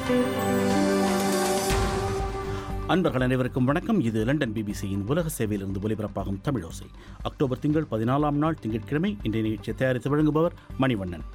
அன்பர்கள் அனைவருக்கும் வணக்கம் இது லண்டன் பிபிசியின் உலக சேவையிலிருந்து ஒலிபரப்பாகும் தமிழோசை அக்டோபர் திங்கள் பதினாலாம் நாள் திங்கட்கிழமை இன்றைய நிகழ்ச்சியை தயாரித்து வழங்குபவர் மணிவண்ணன்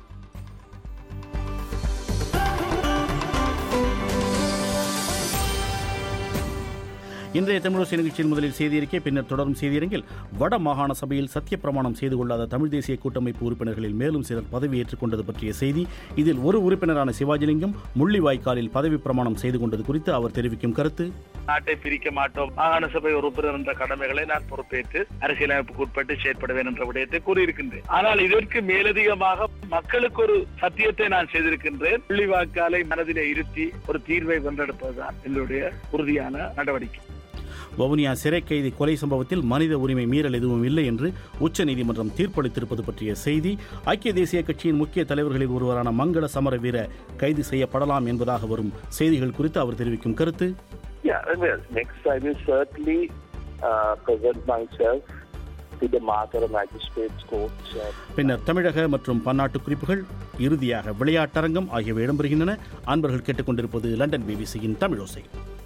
இன்றைய தமிழோசை நிகழ்ச்சியில் முதலில் செய்தியறிக்கை பின்னர் தொடரும் செய்தியரங்கில் வட மாகாண சபையில் சத்திய பிரமாணம் செய்து கொள்ளாத தமிழ் தேசிய கூட்டமைப்பு உறுப்பினர்களில் மேலும் சிலர் பதவியேற்றுக் கொண்டது பற்றிய செய்தி இதில் ஒரு உறுப்பினரான சிவாஜிலிங்கம் முள்ளிவாய்க்காலில் பதவி பிரமாணம் செய்து கொண்டது குறித்து அவர் தெரிவிக்கும் கருத்து நாட்டை பிரிக்க மாட்டோம் மாகாண சபை உறுப்பினர் என்ற கடமைகளை நான் பொறுப்பேற்று அரசியலமைப்புக்கு உட்பட்டு செயற்படுவேன் என்ற விடயத்தை கூறியிருக்கின்றேன் ஆனால் இதற்கு மேலதிகமாக மக்களுக்கு ஒரு சத்தியத்தை நான் செய்திருக்கின்றேன் புள்ளிவாக்காலை மனதிலே இருத்தி ஒரு தீர்வை வென்றெடுப்பதுதான் என்னுடைய உறுதியான நடவடிக்கை வவுனியா சிறை கைதி கொலை சம்பவத்தில் மனித உரிமை மீறல் எதுவும் இல்லை என்று உச்சநீதிமன்றம் தீர்ப்பளித்திருப்பது பற்றிய செய்தி ஐக்கிய தேசிய கட்சியின் முக்கிய தலைவர்களில் ஒருவரான மங்கள சமர வீர கைது செய்யப்படலாம் என்பதாக வரும் செய்திகள் குறித்து அவர் தெரிவிக்கும் கருத்து Yeah, well, next I will certainly uh, present myself to the Makara Magistrates Court. Uh, பின்னர் தமிழக மற்றும் பன்னாட்டு குறிப்புகள் இறுதியாக விளையாட்டரங்கம் ஆகியவை இடம்பெறுகின்றன அன்பர்கள் கேட்டுக்கொண்டிருப்பது லண்டன் பிபிசியின் தமிழோசை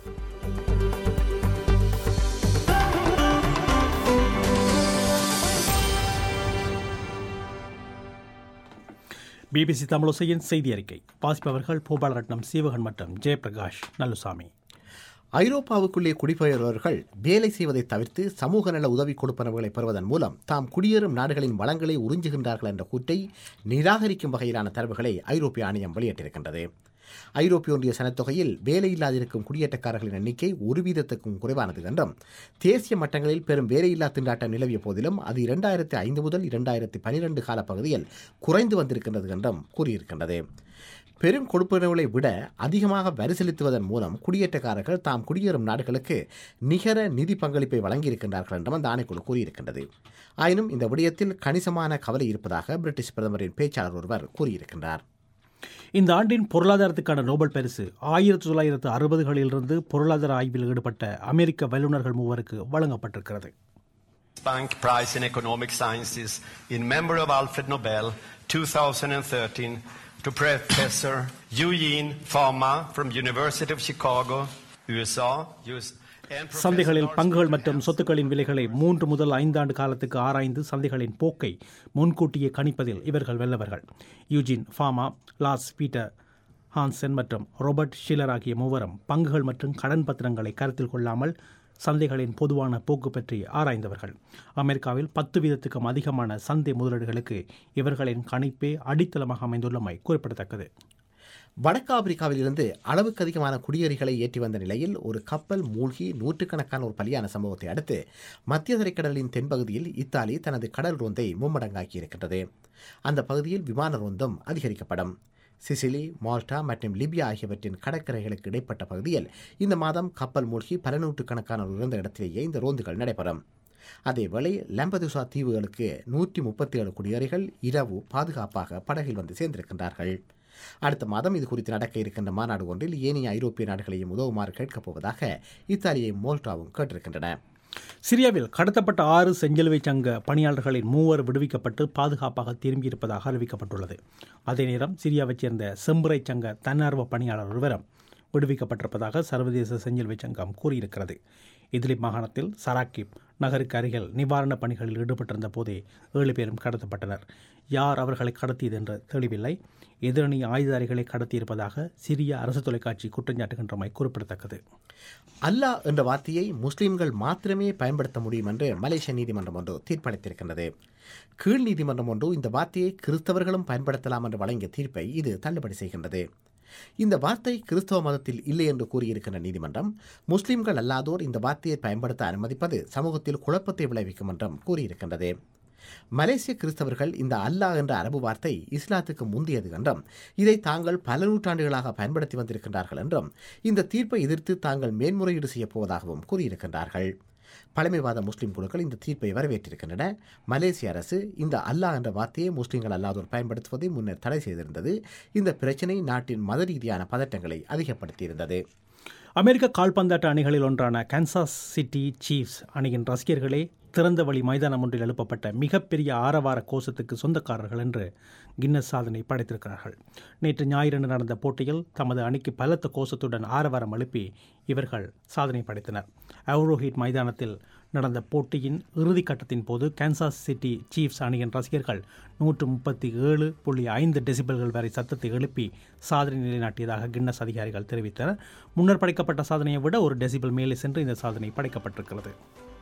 பிபிசி தமிழோசையின் செய்தி அறிக்கை வாசிப்பவர்கள் பூபாலரட்னம் சீவகன் மற்றும் ஜெயபிரகாஷ் நல்லுசாமி ஐரோப்பாவுக்குள்ளே குடிபெயர்வர்கள் வேலை செய்வதை தவிர்த்து சமூக நல உதவி கொடுப்பனவுகளை பெறுவதன் மூலம் தாம் குடியேறும் நாடுகளின் வளங்களை உறிஞ்சுகின்றார்கள் என்ற கூட்டை நிராகரிக்கும் வகையிலான தரவுகளை ஐரோப்பிய ஆணையம் வெளியிட்டிருக்கின்றது ஐரோப்பிய ஒன்றிய சனத்தொகையில் வேலையில்லாதிருக்கும் குடியேற்றக்காரர்களின் எண்ணிக்கை ஒரு வீதத்துக்கும் குறைவானது என்றும் தேசிய மட்டங்களில் பெரும் வேலையில்லா திண்டாட்டம் நிலவிய போதிலும் அது இரண்டாயிரத்தி ஐந்து முதல் இரண்டாயிரத்தி பனிரெண்டு காலப்பகுதியில் குறைந்து வந்திருக்கின்றது என்றும் கூறியிருக்கின்றது பெரும் கொடுப்பனவுகளை விட அதிகமாக வரி செலுத்துவதன் மூலம் குடியேற்றக்காரர்கள் தாம் குடியேறும் நாடுகளுக்கு நிகர நிதி பங்களிப்பை வழங்கியிருக்கின்றார்கள் என்றும் அந்த ஆணைக்குழு கூறியிருக்கின்றது ஆயினும் இந்த விடயத்தில் கணிசமான கவலை இருப்பதாக பிரிட்டிஷ் பிரதமரின் பேச்சாளர் ஒருவர் கூறியிருக்கின்றார் இந்த ஆண்டின் பொருளாதாரத்துக்கான நோபல் பரிசு ஆயிரத்தி தொள்ளாயிரத்து அறுபதுகளிலிருந்து பொருளாதார ஆய்வில் ஈடுபட்ட அமெரிக்க வல்லுநர்கள் மூவருக்கு வழங்கப்பட்டிருக்கிறது Bank Prize in Economic Sciences in memory of Alfred Nobel 2013 to Professor Eugene Fama from University of Chicago, USA. US, and Professor சந்தைகளில் Lars பங்குகள் Wilhelm மற்றும் சொத்துக்களின் விலைகளை மூன்று முதல் ஐந்தாண்டு காலத்துக்கு ஆராய்ந்து சந்தைகளின் போக்கை முன்கூட்டியே கணிப்பதில் இவர்கள் வெல்லவர்கள் Eugene Fama Lars Peter Hansen மற்றும் ரோபர்ட் ஷிலர் ஆகிய மூவரும் பங்குகள் மற்றும் கடன் பத்திரங்களை கருத்தில் கொள்ளாமல் சந்தைகளின் பொதுவான போக்கு பற்றி ஆராய்ந்தவர்கள் அமெரிக்காவில் பத்து வீதத்துக்கும் அதிகமான சந்தை முதலீடுகளுக்கு இவர்களின் கணிப்பே அடித்தளமாக அமைந்துள்ளமை குறிப்பிடத்தக்கது வடக்கு ஆப்பிரிக்காவில் இருந்து அளவுக்கு அதிகமான குடியேறிகளை ஏற்றி வந்த நிலையில் ஒரு கப்பல் மூழ்கி நூற்றுக்கணக்கான ஒரு பலியான சம்பவத்தை அடுத்து மத்திய தரைக்கடலின் தென்பகுதியில் இத்தாலி தனது கடல் ரோந்தை மும்மடங்காக்கியிருக்கின்றது அந்த பகுதியில் விமான ரோந்தும் அதிகரிக்கப்படும் சிசிலி மால்டா மற்றும் லிபியா ஆகியவற்றின் கடற்கரைகளுக்கு இடைப்பட்ட பகுதியில் இந்த மாதம் கப்பல் மூழ்கி பல நூற்றுக்கணக்கானோர் இருந்த இடத்திலேயே இந்த ரோந்துகள் நடைபெறும் அதேவேளை லம்பதுசா தீவுகளுக்கு நூற்றி முப்பத்தி ஏழு குடியேறிகள் இரவு பாதுகாப்பாக படகில் வந்து சேர்ந்திருக்கின்றார்கள் அடுத்த மாதம் இது குறித்து நடக்க இருக்கின்ற மாநாடு ஒன்றில் ஏனைய ஐரோப்பிய நாடுகளையும் உதவுமாறு கேட்கப் போவதாக இத்தாலியை மோல்டாவும் கேட்டிருக்கின்றன சிரியாவில் கடத்தப்பட்ட ஆறு செஞ்சலுவை சங்க பணியாளர்களின் மூவர் விடுவிக்கப்பட்டு பாதுகாப்பாக திரும்பியிருப்பதாக அறிவிக்கப்பட்டுள்ளது அதே நேரம் சிரியாவைச் சேர்ந்த செம்புரை சங்க தன்னார்வ பணியாளர் ஒருவரும் விடுவிக்கப்பட்டிருப்பதாக சர்வதேச செஞ்சலுவை சங்கம் கூறியிருக்கிறது இதிலிப் மாகாணத்தில் சராக்கிப் நகருக்கு அருகில் நிவாரணப் பணிகளில் ஈடுபட்டிருந்த போதே ஏழு பேரும் கடத்தப்பட்டனர் யார் அவர்களை கடத்தியது என்று தெளிவில்லை எதிரணி ஆயுதாரிகளை கடத்தியிருப்பதாக சிரிய அரசு தொலைக்காட்சி குற்றஞ்சாட்டுகின்றமை குறிப்பிடத்தக்கது அல்லாஹ் என்ற வார்த்தையை முஸ்லிம்கள் மாத்திரமே பயன்படுத்த முடியும் என்று மலேசிய நீதிமன்றம் ஒன்று தீர்ப்பளித்திருக்கின்றது கீழ் நீதிமன்றம் ஒன்று இந்த வார்த்தையை கிறிஸ்தவர்களும் பயன்படுத்தலாம் என்று வழங்கிய தீர்ப்பை இது தள்ளுபடி செய்கின்றது இந்த வார்த்தை கிறிஸ்தவ மதத்தில் இல்லை என்று கூறியிருக்கின்ற நீதிமன்றம் முஸ்லிம்கள் அல்லாதோர் இந்த வார்த்தையை பயன்படுத்த அனுமதிப்பது சமூகத்தில் குழப்பத்தை விளைவிக்கும் என்றும் கூறியிருக்கின்றது மலேசிய கிறிஸ்தவர்கள் இந்த அல்லாஹ் என்ற அரபு வார்த்தை இஸ்லாத்துக்கு முந்தியது என்றும் இதை தாங்கள் பல நூற்றாண்டுகளாக பயன்படுத்தி வந்திருக்கின்றார்கள் என்றும் இந்த தீர்ப்பை எதிர்த்து தாங்கள் மேன்முறையீடு செய்யப் போவதாகவும் கூறியிருக்கின்றார்கள் பழமைவாத முஸ்லிம் குழுக்கள் இந்த தீர்ப்பை வரவேற்றிருக்கின்றன மலேசிய அரசு இந்த அல்லாஹ் என்ற வார்த்தையை முஸ்லிம்கள் அல்லாதோர் பயன்படுத்துவதை முன்னர் தடை செய்திருந்தது இந்த பிரச்சினை நாட்டின் மத ரீதியான பதட்டங்களை அதிகப்படுத்தியிருந்தது அமெரிக்க கால்பந்தாட்ட அணிகளில் ஒன்றான கான்சாஸ் சிட்டி சீஃப்ஸ் அணியின் ரசிகர்களே திறந்த வழி மைதானம் ஒன்றில் எழுப்பப்பட்ட மிகப்பெரிய ஆரவார கோஷத்துக்கு சொந்தக்காரர்கள் என்று கின்னஸ் சாதனை படைத்திருக்கிறார்கள் நேற்று ஞாயிறன்று நடந்த போட்டியில் தமது அணிக்கு பலத்த கோஷத்துடன் ஆரவாரம் எழுப்பி இவர்கள் சாதனை படைத்தனர் அவுரோஹீட் மைதானத்தில் நடந்த போட்டியின் இறுதிக் கட்டத்தின் போது கான்சாஸ் சிட்டி சீஃப்ஸ் அணியின் ரசிகர்கள் நூற்று முப்பத்தி ஏழு புள்ளி ஐந்து டெசிபல்கள் வரை சத்தத்தை எழுப்பி சாதனை நிலைநாட்டியதாக கின்னஸ் அதிகாரிகள் தெரிவித்தனர் முன்னர் படைக்கப்பட்ட சாதனையை விட ஒரு டெசிபல் மேலே சென்று இந்த சாதனை படைக்கப்பட்டிருக்கிறது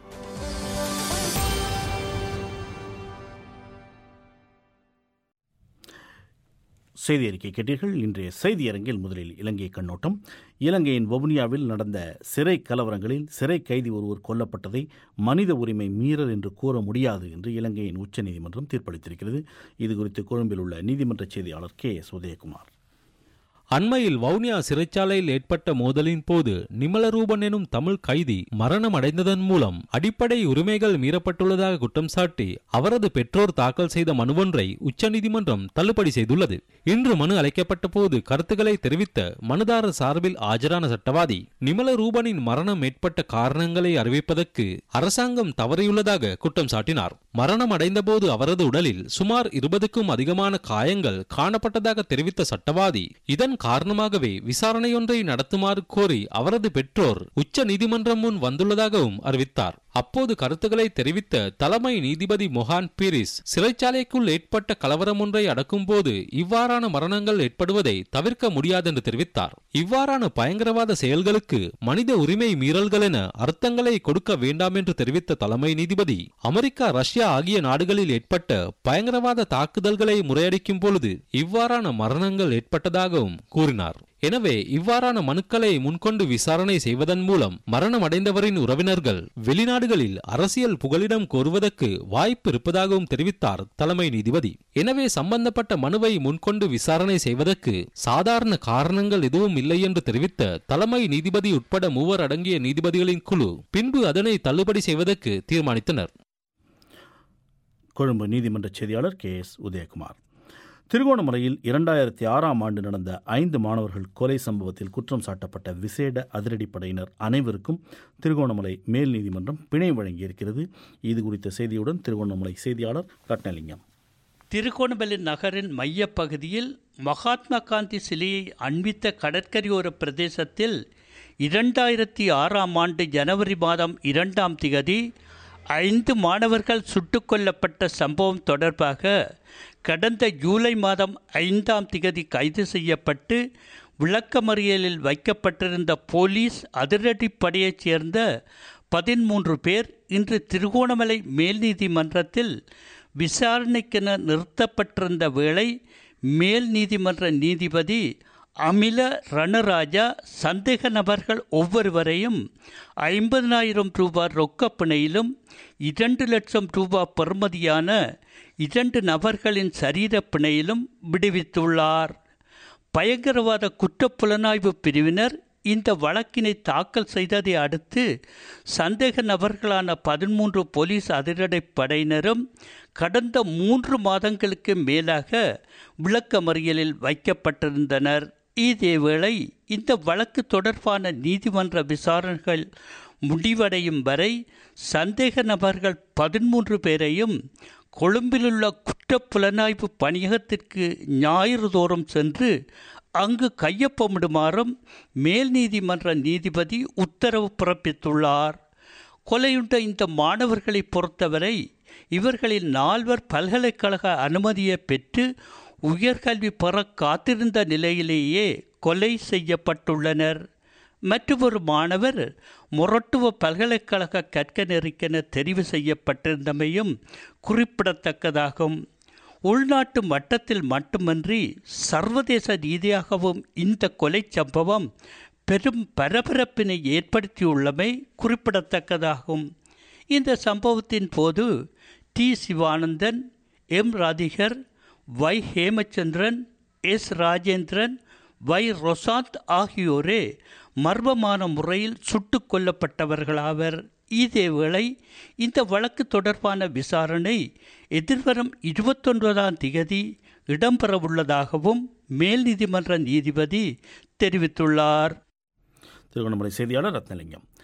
செய்தி அறிக்கை கேட்டீர்கள் இன்றைய செய்தி அரங்கில் முதலில் இலங்கை கண்ணோட்டம் இலங்கையின் வவுனியாவில் நடந்த சிறை கலவரங்களில் சிறை கைதி ஒருவர் கொல்லப்பட்டதை மனித உரிமை மீறல் என்று கூற முடியாது என்று இலங்கையின் உச்சநீதிமன்றம் தீர்ப்பளித்திருக்கிறது இது குறித்து கொழும்பில் உள்ள நீதிமன்ற செய்தியாளர் கே எஸ் உதயகுமார் அண்மையில் வவுனியா சிறைச்சாலையில் ஏற்பட்ட மோதலின் போது நிமலரூபன் எனும் தமிழ் கைதி மரணம் அடைந்ததன் மூலம் அடிப்படை உரிமைகள் மீறப்பட்டுள்ளதாக குற்றம் சாட்டி அவரது பெற்றோர் தாக்கல் செய்த மனுவொன்றை உச்சநீதிமன்றம் தள்ளுபடி செய்துள்ளது இன்று மனு அழைக்கப்பட்ட போது கருத்துக்களை தெரிவித்த மனுதாரர் சார்பில் ஆஜரான சட்டவாதி நிமலரூபனின் மரணம் ஏற்பட்ட காரணங்களை அறிவிப்பதற்கு அரசாங்கம் தவறியுள்ளதாக குற்றம் சாட்டினார் மரணம் அடைந்தபோது அவரது உடலில் சுமார் இருபதுக்கும் அதிகமான காயங்கள் காணப்பட்டதாக தெரிவித்த சட்டவாதி இதன் காரணமாகவே விசாரணையொன்றை நடத்துமாறு கோரி அவரது பெற்றோர் உச்ச நீதிமன்றம் முன் வந்துள்ளதாகவும் அறிவித்தார் அப்போது கருத்துக்களை தெரிவித்த தலைமை நீதிபதி மொஹான் பீரிஸ் சிறைச்சாலைக்குள் ஏற்பட்ட கலவரம் ஒன்றை அடக்கும்போது இவ்வாறான மரணங்கள் ஏற்படுவதை தவிர்க்க முடியாதென்று தெரிவித்தார் இவ்வாறான பயங்கரவாத செயல்களுக்கு மனித உரிமை மீறல்கள் என அர்த்தங்களை கொடுக்க வேண்டாம் என்று தெரிவித்த தலைமை நீதிபதி அமெரிக்கா ரஷ்யா ஆகிய நாடுகளில் ஏற்பட்ட பயங்கரவாத தாக்குதல்களை முறையடிக்கும் பொழுது இவ்வாறான மரணங்கள் ஏற்பட்டதாகவும் கூறினார் எனவே இவ்வாறான மனுக்களை முன்கொண்டு விசாரணை செய்வதன் மூலம் மரணம் அடைந்தவரின் உறவினர்கள் வெளிநாடுகளில் அரசியல் புகலிடம் கோருவதற்கு வாய்ப்பு இருப்பதாகவும் தெரிவித்தார் தலைமை நீதிபதி எனவே சம்பந்தப்பட்ட மனுவை முன்கொண்டு விசாரணை செய்வதற்கு சாதாரண காரணங்கள் எதுவும் இல்லை என்று தெரிவித்த தலைமை நீதிபதி உட்பட மூவர் அடங்கிய நீதிபதிகளின் குழு பின்பு அதனை தள்ளுபடி செய்வதற்கு தீர்மானித்தனர் கொழும்பு நீதிமன்ற செய்தியாளர் கே எஸ் உதயகுமார் திருகோணமலையில் இரண்டாயிரத்தி ஆறாம் ஆண்டு நடந்த ஐந்து மாணவர்கள் கொலை சம்பவத்தில் குற்றம் சாட்டப்பட்ட விசேட அதிரடிப்படையினர் அனைவருக்கும் திருகோணமலை மேல் நீதிமன்றம் பிணை வழங்கியிருக்கிறது இது குறித்த செய்தியுடன் திருகோணமலை செய்தியாளர் ரத்னலிங்கம் திருகோணமலை நகரின் மையப்பகுதியில் மகாத்மா காந்தி சிலையை அண்மித்த கடற்கரையோர பிரதேசத்தில் இரண்டாயிரத்தி ஆறாம் ஆண்டு ஜனவரி மாதம் இரண்டாம் திகதி ஐந்து மாணவர்கள் சுட்டுக் கொல்லப்பட்ட சம்பவம் தொடர்பாக கடந்த ஜூலை மாதம் ஐந்தாம் திகதி கைது செய்யப்பட்டு விளக்கமறியலில் வைக்கப்பட்டிருந்த போலீஸ் அதிரடிப்படையைச் சேர்ந்த பதிமூன்று பேர் இன்று திருகோணமலை மேல் நீதிமன்றத்தில் விசாரணைக்கென நிறுத்தப்பட்டிருந்த வேளை மேல் நீதிமன்ற நீதிபதி அமில ரணராஜா சந்தேக நபர்கள் ஒவ்வொருவரையும் ஐம்பதனாயிரம் ரூபாய் ரொக்கப் பிணையிலும் இரண்டு லட்சம் ரூபாய் பெறுமதியான இரண்டு நபர்களின் சரீர பிணையிலும் விடுவித்துள்ளார் பயங்கரவாத குற்றப்புலனாய்வு பிரிவினர் இந்த வழக்கினை தாக்கல் செய்ததை அடுத்து சந்தேக நபர்களான பதிமூன்று போலீஸ் அதிரடிப்படையினரும் கடந்த மூன்று மாதங்களுக்கு மேலாக விளக்கமறியலில் வைக்கப்பட்டிருந்தனர் இதேவேளை இந்த வழக்கு தொடர்பான நீதிமன்ற விசாரணைகள் முடிவடையும் வரை சந்தேக நபர்கள் பதிமூன்று பேரையும் கொழும்பிலுள்ள குற்றப்புலனாய்வு பணியகத்திற்கு ஞாயிறு தோறும் சென்று அங்கு கையொப்பமிடுமாறும் மேல் நீதிமன்ற நீதிபதி உத்தரவு பிறப்பித்துள்ளார் கொலையுண்ட இந்த மாணவர்களை பொறுத்தவரை இவர்களில் நால்வர் பல்கலைக்கழக அனுமதியை பெற்று உயர்கல்வி பெற காத்திருந்த நிலையிலேயே கொலை செய்யப்பட்டுள்ளனர் மற்றொரு மாணவர் மொரட்டுவ பல்கலைக்கழக கற்க நெறிக்கென தெரிவு செய்யப்பட்டிருந்தமையும் குறிப்பிடத்தக்கதாகும் உள்நாட்டு மட்டத்தில் மட்டுமன்றி சர்வதேச ரீதியாகவும் இந்த கொலை சம்பவம் பெரும் பரபரப்பினை ஏற்படுத்தியுள்ளமை குறிப்பிடத்தக்கதாகும் இந்த சம்பவத்தின் போது T Sivanandan M Radhikar Y Hemachandran S Rajendran Y Rosanth ஆகியோரே மர்மமான முறையில் சுட்டுக் கொல்லப்பட்டவர்களாவர் இதேவேளை இந்த வழக்கு தொடர்பான விசாரணை எதிர்வரும் இருபத்தொன்பதாம் திகதி இடம்பெறவுள்ளதாகவும் மேல் நீதிமன்ற நீதிபதி தெரிவித்துள்ளார் திருவண்ணாமலை செய்தியாளர் ரத்னலிங்கம்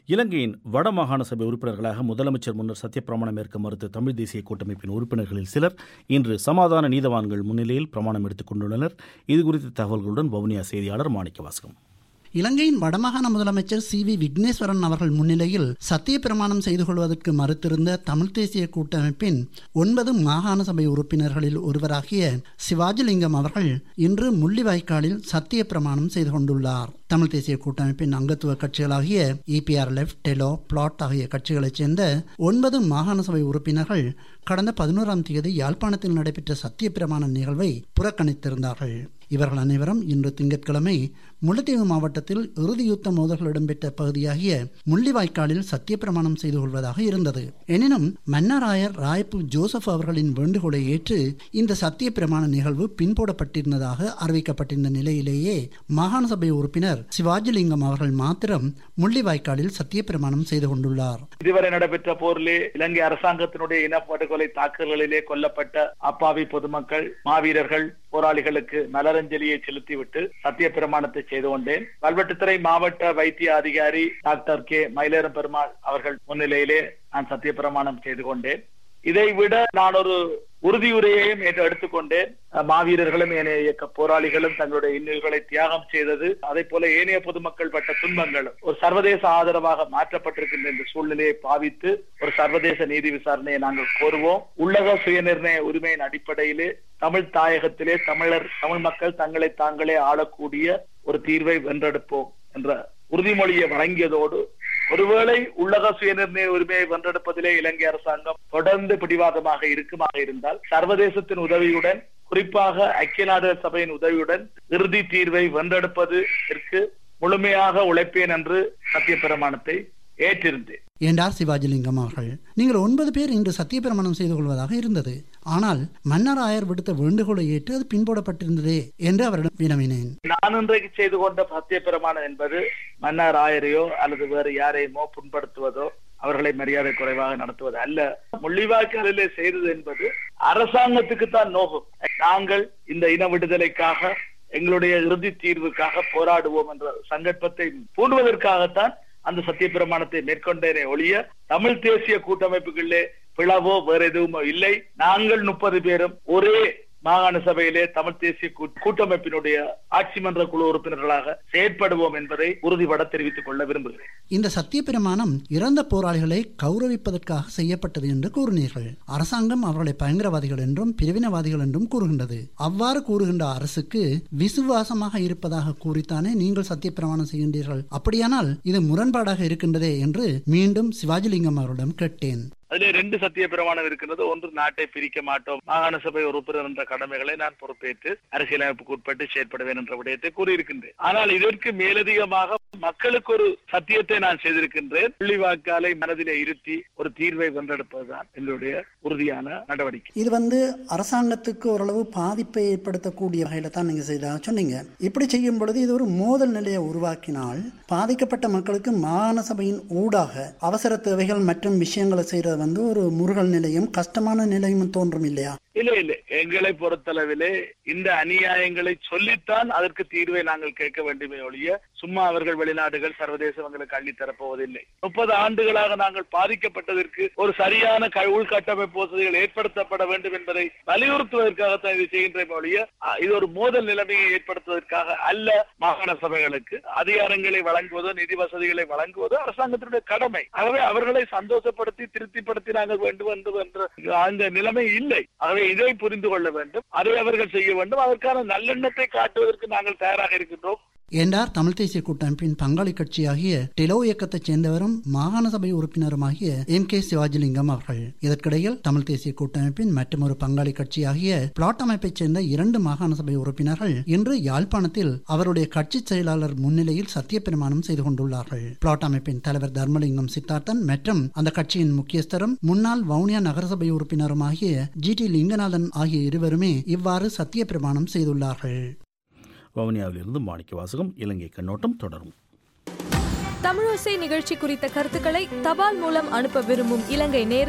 இலங்கையின் வடமாகாண சபை உறுப்பினர்களாக முதலமைச்சர் முன்னர் சத்தியப்பிரமாணம் ஏற்க மறுத்த தமிழ் தேசிய கூட்டமைப்பின் உறுப்பினர்களில் சிலர் இன்று சமாதான நீதவான்கள் முன்னிலையில் பிரமாணம் எடுத்துக் கொண்டுள்ளனர் இதுகுறித்த தகவல்களுடன் வவுனியா செய்தியாளர் மாணிக்கவாசகம் இலங்கையின் வடமாகாண முதலமைச்சர் சி வி விக்னேஸ்வரன் அவர்கள் முன்னிலையில் சத்திய பிரமாணம் செய்து கொள்வதற்கு மறுத்திருந்த தமிழ் தேசிய கூட்டமைப்பின் ஒன்பது மாகாண சபை உறுப்பினர்களில் ஒருவராகிய சிவாஜிலிங்கம் அவர்கள் இன்று முள்ளிவாய்க்காலில் சத்திய பிரமாணம் செய்து கொண்டுள்ளார் தமிழ் தேசிய கூட்டமைப்பின் அங்கத்துவ கட்சிகளாகிய இபிஆர்எஃப் டெலோ பிளாட் ஆகிய கட்சிகளைச் சேர்ந்த ஒன்பது மாகாண சபை உறுப்பினர்கள் கடந்த பதினோராம் தேதி யாழ்ப்பாணத்தில் நடைபெற்ற சத்திய பிரமாண நிகழ்வை புறக்கணித்திருந்தார்கள் இவர்கள் அனைவரும் இன்று திங்கட்கிழமை முல்லைத்தீவு மாவட்டத்தில் இறுதியுத்த மோதல்கள் இடம்பெற்ற பகுதியாகிய முள்ளிவாய்க்காலில் சத்தியப்பிரமாணம் செய்து கொள்வதாக இருந்தது எனினும் மன்னராயர் ராயப்பு ஜோசப் அவர்களின் வேண்டுகோளை ஏற்று இந்த சத்தியப்பிரமாண நிகழ்வு பின்போடப்பட்டிருந்ததாக அறிவிக்கப்பட்டிருந்த நிலையிலேயே மாகாண சபை உறுப்பினர் சிவாஜிலிங்கம் அவர்கள் மாத்திரம் முள்ளிவாய்க்காலில் சத்தியப்பிரமாணம் செய்து கொண்டுள்ளார் இதுவரை நடைபெற்ற போரிலே இலங்கை அரசாங்கத்தினுடைய இனப்படுகொலை தாக்குதல்களிலே கொல்லப்பட்ட அப்பாவி பொதுமக்கள் மாவீரர்கள் போராளிகளுக்கு மலரஞ்சலியை செலுத்திவிட்டு சத்திய பிரமாணத்தை செய்து கொண்டேன் கல்வெட்டுத்துறை மாவட்ட வைத்திய அதிகாரி டாக்டர் கே மயிலேரம் பெருமாள் அவர்கள் முன்னிலையிலே நான் சத்திய பிரமாணம் செய்து கொண்டேன் இதை விட நான் ஒரு உறுதியுரையையும் என்று எடுத்துக்கொண்டேன் மாவீரர்களும் ஏனைய இயக்க போராளிகளும் தங்களுடைய இன்னுயிர்களை தியாகம் செய்தது அதே போல ஏனைய பொதுமக்கள் பட்ட துன்பங்களும் ஒரு சர்வதேச ஆதரவாக மாற்றப்பட்டிருக்கின்ற இந்த சூழ்நிலையை பாவித்து ஒரு சர்வதேச நீதி விசாரணையை நாங்கள் கோருவோம் உள்ளக சுயநிர்ணய உரிமையின் அடிப்படையிலே தமிழ் தாயகத்திலே தமிழர் தமிழ் மக்கள் தங்களை தாங்களே ஆளக்கூடிய ஒரு தீர்வை வென்றெடுப்போம் என்ற உறுதிமொழியை வழங்கியதோடு ஒருவேளை உள்ளக சுயநிர்ணய உரிமையை வென்றெடுப்பதிலே இலங்கை அரசாங்கம் தொடர்ந்து பிடிவாதமாக இருக்குமாக இருந்தால் சர்வதேசத்தின் உதவியுடன் குறிப்பாக ஐக்கிய நாடுகள் சபையின் உதவியுடன் இறுதி தீர்வை வென்றெடுப்பதற்கு முழுமையாக உழைப்பேன் என்று சத்திய பிரமாணத்தை ஏற்றிருந்தேன் என்றார் சிவாஜிலிங்கம் அவர்கள் நீங்கள் ஒன்பது பேர் இன்று சத்தியப்பிரமாணம் செய்து கொள்வதாக இருந்தது ஆனால் மன்னராயர் விடுத்த வேண்டுகோளை ஏற்று அது பின்போடப்பட்டிருந்ததே என்று அவரிடம் வினவினேன் நான் இன்றைக்கு செய்து கொண்ட சத்திய பிரமாணம் என்பது மன்னர் ஆயரையோ அல்லது வேறு யாரையுமோ புண்படுத்துவதோ அவர்களை மரியாதை குறைவாக நடத்துவது அல்ல முள்ளிவாய்க்காலிலே செய்தது என்பது அரசாங்கத்துக்கு தான் நோகும் நாங்கள் இந்த இன விடுதலைக்காக எங்களுடைய இறுதி தீர்வுக்காக போராடுவோம் என்ற சங்கல்பத்தை பூண்டுவதற்காகத்தான் அந்த சத்திய பிரமாணத்தை மேற்கொண்டேனே ஒழிய தமிழ் தேசிய கூட்டமைப்புகளிலே பிளவோ வேற எதுவுமோ இல்லை நாங்கள் முப்பது பேரும் ஒரே மாகாண சபையிலே தமிழ் தேசிய கூட்டமைப்பினுடைய ஆட்சி மன்ற குழு உறுப்பினர்களாக செயற்படுவோம் என்பதை உறுதிபட தெரிவித்துக் கொள்ள விரும்புகிறேன் இந்த சத்திய பிரமாணம் இறந்த போராளிகளை கௌரவிப்பதற்காக செய்யப்பட்டது என்று கூறினீர்கள் அரசாங்கம் அவர்களை பயங்கரவாதிகள் என்றும் பிரிவினவாதிகள் என்றும் கூறுகின்றது அவ்வாறு கூறுகின்ற அரசுக்கு விசுவாசமாக இருப்பதாக கூறித்தானே நீங்கள் சத்திய பிரமாணம் செய்கின்றீர்கள் அப்படியானால் இது முரண்பாடாக இருக்கின்றதே என்று மீண்டும் சிவாஜிலிங்கம் அவரிடம் கேட்டேன் அதிலே ரெண்டு சத்திய பிரமாணம் இருக்கின்றது ஒன்று நாட்டை பிரிக்க மாட்டோம் மாகாண சபை உறுப்பினர் என்ற கடமைகளை நான் பொறுப்பேற்று அரசியலமைப்புக்கு உட்பட்டு செயற்படுவேன் என்ற விடயத்தை கூறியிருக்கின்றேன் ஆனால் இதற்கு மேலதிகமாக மக்களுக்கு ஒரு சத்தியத்தை நான் செய்திருக்கின்றேன் புள்ளிவாக்காலை மனதிலே இருத்தி ஒரு தீர்வை வென்றெடுப்பதுதான் எங்களுடைய உறுதியான நடவடிக்கை இது வந்து அரசாங்கத்துக்கு ஓரளவு பாதிப்பை ஏற்படுத்தக்கூடிய வகையில தான் நீங்க செய்ததாக சொன்னீங்க இப்படி செய்யும் பொழுது இது ஒரு மோதல் நிலையை உருவாக்கினால் பாதிக்கப்பட்ட மக்களுக்கு மாகாண சபையின் ஊடாக அவசர தேவைகள் மற்றும் விஷயங்களை செய்யறது வந்து ஒரு முருகல் நிலையும் கஷ்டமான நிலையும் தோன்றும் இல்லையா இல்ல இல்ல எங்களை பொறுத்தளவிலே இந்த அநியாயங்களை சொல்லித்தான் அதற்கு தீர்வை நாங்கள் கேட்க வேண்டுமே ஒழிய சும்மா அவர்கள் வெளிநாடுகள் சர்வதேசங்களுக்கு அள்ளி தரப்போவதில்லை முப்பது ஆண்டுகளாக நாங்கள் பாதிக்கப்பட்டதற்கு ஒரு சரியான உள்கட்டமைப்பு வசதிகள் ஏற்படுத்தப்பட வேண்டும் என்பதை வலியுறுத்துவதற்காகத்தான் இது செய்கின்றமே ஒழிய இது ஒரு மோதல் நிலைமையை ஏற்படுத்துவதற்காக அல்ல மாகாண சபைகளுக்கு அதிகாரங்களை வழங்குவதோ நிதி வசதிகளை வழங்குவதோ அரசாங்கத்தினுடைய கடமை ஆகவே அவர்களை சந்தோஷப்படுத்தி திருப்திப்படுத்தி நாங்கள் வேண்டும் என்று என்ற அந்த நிலைமை இல்லை ஆகவே இதை புரிந்து கொள்ள வேண்டும் அதை அவர்கள் செய்ய வேண்டும் அதற்கான நல்லெண்ணத்தை காட்டுவதற்கு நாங்கள் தயாராக இருக்கின்றோம் என்றார் தமிழ் தேசிய கூட்டமைப்பின் பங்காளி கட்சியாகிய டெலோ இயக்கத்தைச் சேர்ந்தவரும் மாகாண சபை உறுப்பினருமாகிய எம் கே சிவாஜிலிங்கம் அவர்கள் இதற்கிடையில் தமிழ் தேசிய கூட்டமைப்பின் மற்றொரு பங்காளி கட்சியாகிய பிளாட் அமைப்பைச் சேர்ந்த இரண்டு மாகாண சபை உறுப்பினர்கள் இன்று யாழ்ப்பாணத்தில் அவருடைய கட்சி செயலாளர் முன்னிலையில் சத்திய பிரமாணம் செய்து கொண்டுள்ளார்கள் பிளாட் அமைப்பின் தலைவர் தர்மலிங்கம் சித்தார்த்தன் மற்றும் அந்த கட்சியின் முக்கியஸ்தரும் முன்னாள் வவுனியா நகரசபை உறுப்பினருமாகிய ஜி டி லிங்கநாதன் ஆகிய இருவருமே இவ்வாறு சத்திய பிரமாணம் செய்துள்ளார்கள் வவுனியாவிலிருந்து மாணிக்க வாசகம் இலங்கை கண்ணோட்டம் தொடரும் தமிழோசை நிகழ்ச்சி குறித்த கருத்துக்களை தபால் மூலம் அனுப்ப விரும்பும் இலங்கை நேர்கள்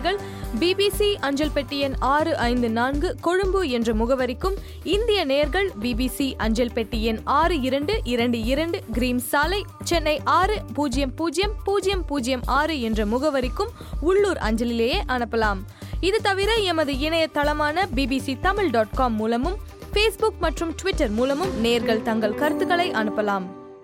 பிபிசி அஞ்சல் பெட்டி எண் ஆறு ஐந்து நான்கு கொழும்பு என்ற முகவரிக்கும் இந்திய நேர்கள் பிபிசி அஞ்சல் பெட்டி எண் ஆறு இரண்டு இரண்டு இரண்டு கிரீம் சாலை சென்னை ஆறு பூஜ்ஜியம் பூஜ்ஜியம் பூஜ்ஜியம் பூஜ்ஜியம் ஆறு என்ற முகவரிக்கும் உள்ளூர் அஞ்சலிலேயே அனுப்பலாம் இது தவிர எமது இணையதளமான பிபிசி தமிழ் டாட் காம் மூலமும் ஃபேஸ்புக் மற்றும் ட்விட்டர் மூலமும் நேர்கள் தங்கள் கருத்துக்களை அனுப்பலாம்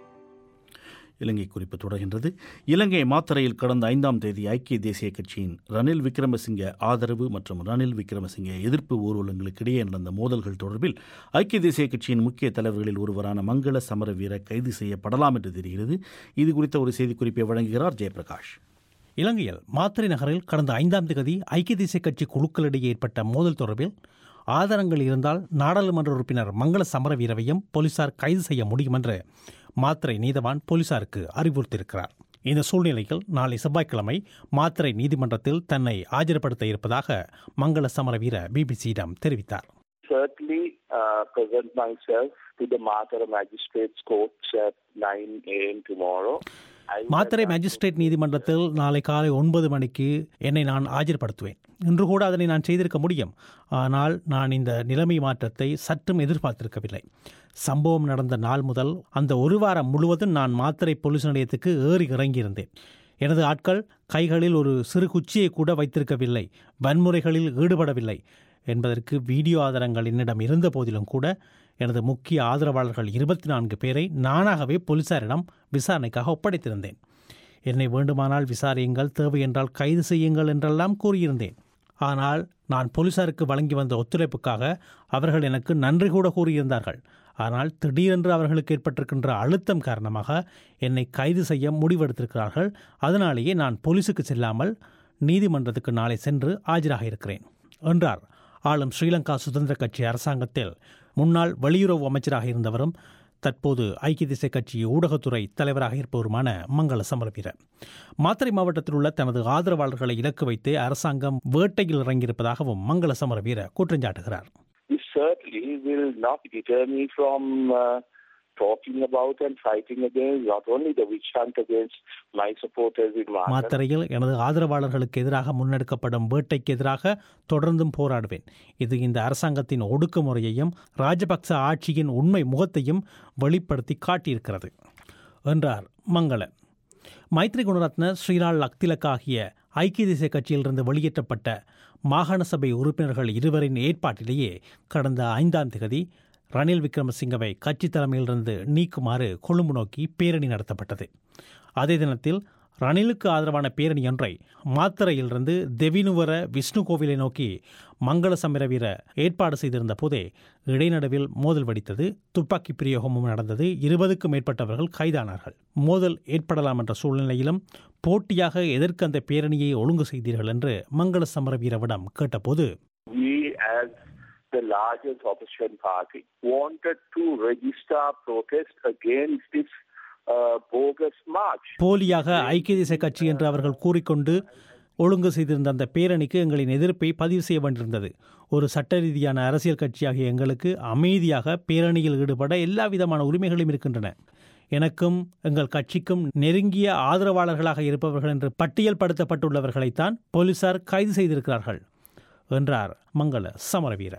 இலங்கை குறிப்பு தொடர்கின்றது இலங்கை மாத்தறையில் கடந்த ஐந்தாம் தேதி ஐக்கிய தேசிய கட்சியின் ரணில் விக்ரமசிங்க ஆதரவு மற்றும் ரணில் விக்ரமசிங்க எதிர்ப்பு ஊர்வலங்களுக்கு இடையே நடந்த மோதல்கள் தொடர்பில் ஐக்கிய தேசிய கட்சியின் முக்கிய தலைவர்களில் ஒருவரான மங்கள சமரவீர கைது செய்யப்படலாம் என்று தெரிகிறது இது குறித்த ஒரு செய்திக்குறிப்பை வழங்குகிறார் ஜெயபிரகாஷ் இலங்கையில் மாத்திரை நகரில் கடந்த ஐந்தாம் தேதி ஐக்கிய தேசிய கட்சி குழுக்களிடையே ஏற்பட்ட மோதல் தொடர்பில் ஆதாரங்கள் இருந்தால் நாடாளுமன்ற உறுப்பினர் மங்கள சமரவீரவையும் போலீசார் கைது செய்ய முடியும் என்று மாத்திரை நீதவான் போலீசாருக்கு அறிவுறுத்தியிருக்கிறார் இந்த சூழ்நிலையில் நாளை செவ்வாய்க்கிழமை மாத்திரை நீதிமன்றத்தில் தன்னை ஆஜர்படுத்த இருப்பதாக மங்கள சமரவீர பிபிசியிடம் தெரிவித்தார் Certainly uh, present myself to the Matara Magistrates Court at 9 a.m. tomorrow. I will Matara magistrate நீதிமன்றத்தில் நாளை காலை ஒன்பது மணிக்கு என்னை நான் ஆஜர்படுத்துவேன் இன்று கூட அதனை நான் செய்திருக்க முடியும் ஆனால் நான் இந்த நிலைமை மாற்றத்தை சற்றும் எதிர்பார்த்திருக்கவில்லை சம்பவம் நடந்த நாள் முதல் அந்த ஒரு வாரம் முழுவதும் நான் மாத்தறை போலீஸ் நிலையத்துக்கு ஏறி இறங்கியிருந்தேன் எனது ஆட்கள் கைகளில் ஒரு சிறு குச்சியை கூட வைத்திருக்கவில்லை வன்முறைகளில் ஈடுபடவில்லை என்பதற்கு வீடியோ ஆதாரங்கள் என்னிடம் இருந்த போதிலும் கூட எனது முக்கிய ஆதரவாளர்கள் இருபத்தி நான்கு பேரை நானாகவே போலீசாரிடம் விசாரணைக்காக ஒப்படைத்திருந்தேன் என்னை வேண்டுமானால் விசாரியுங்கள் தேவை என்றால் கைது செய்யுங்கள் என்றெல்லாம் கூறியிருந்தேன் ஆனால் நான் போலீசாருக்கு வழங்கி வந்த ஒத்துழைப்புக்காக அவர்கள் எனக்கு நன்றி கூட கூறியிருந்தார்கள் ஆனால் திடீரென்று அவர்களுக்கு ஏற்பட்டிருக்கின்ற அழுத்தம் காரணமாக என்னை கைது செய்ய முடிவெடுத்திருக்கிறார்கள் அதனாலேயே நான் போலீஸுக்கு செல்லாமல் நீதிமன்றத்துக்கு நாளை சென்று ஆஜராக இருக்கிறேன் என்றார் ஆளும் ஸ்ரீலங்கா சுதந்திர கட்சி அரசாங்கத்தில் முன்னாள் வெளியுறவு அமைச்சராக இருந்தவரும் தற்போது ஐக்கிய தேசிய கட்சி ஊடகத்துறை தலைவராக இருப்பவருமான மங்கள சமரவீர மாத்தறை மாவட்டத்தில் உள்ள தனது ஆதரவாளர்களை இலக்கு வைத்து அரசாங்கம் வேட்டையில் இறங்கியிருப்பதாகவும் மங்கள Samaraweera குற்றஞ்சாட்டுகிறார் This certainly will not deter me from uh, talking about and fighting against not only the witch hunt against my supporters in Matara, மாத்தறையில் எனது ஆதரவாளர்களுக்கு எதிராக முன்னெடுக்கப்படும் வேட்டைக்கு எதிராக தொடர்ந்தும் போராடுவேன் இது இந்த அரசாங்கத்தின் ஒடுக்குமுறையையும் ராஜபக்ச ஆட்சியின் உண்மை முகத்தையும் வெளிப்படுத்தி காட்டியிருக்கிறது என்றார் மங்கள மைத்ரி குணரத்ன ஸ்ரீலால் அக்திலக் ஆகிய ஐக்கிய தேசிய கட்சியிலிருந்து வெளியேற்றப்பட்ட மாகாண சபை உறுப்பினர்கள் இருவரின் ஏற்பாட்டிலேயே கடந்த ஐந்தாம் தேதி ரணில் விக்ரமசிங்கவை கட்சி தலைமையிலிருந்து நீக்குமாறு கொழும்பு நோக்கி பேரணி நடத்தப்பட்டது அதே தினத்தில் ரணிலுக்கு ஆதரவான பேரணி ஒன்றை மாத்தறையிலிருந்து தெவினுவர விஷ்ணு கோவிலை நோக்கி மங்கள சமரவீர ஏற்பாடு செய்திருந்த போதே இடைநடுவில் மோதல் வெடித்தது துப்பாக்கி பிரயோகமும் நடந்தது இருபதுக்கும் மேற்பட்டவர்கள் கைதானார்கள் மோதல் ஏற்படலாம் என்ற சூழ்நிலையிலும் போட்டியாக எதற்கு அந்த பேரணியை ஒழுங்கு செய்தீர்கள் என்று மங்கள சமரவீரவிடம் கேட்டபோது we as the largest opposition party wanted to register protest against this uh, bogus march. போலியாக ஐக்கிய தேசிய கட்சி என்று அவர்கள் கூறிக்கொண்டு ஒழுங்கு செய்திருந்த அந்த பேரணிக்கு எங்களின் எதிர்ப்பை பதிவு செய்ய வேண்டியிருந்தது ஒரு சட்ட ரீதியான அரசியல் கட்சியாகிய எங்களுக்கு அமைதியாக பேரணியில் ஈடுபட எல்லா விதமான உரிமைகளும் இருக்கின்றன எனக்கும் எங்கள் கட்சிக்கும் நெருங்கிய ஆதரவாளர்களாக இருப்பவர்கள் என்று பட்டியல் படுத்தப்பட்டுள்ளவர்களைத்தான் போலீசார் கைது செய்திருக்கிறார்கள் என்றார் மங்கள சமரவீர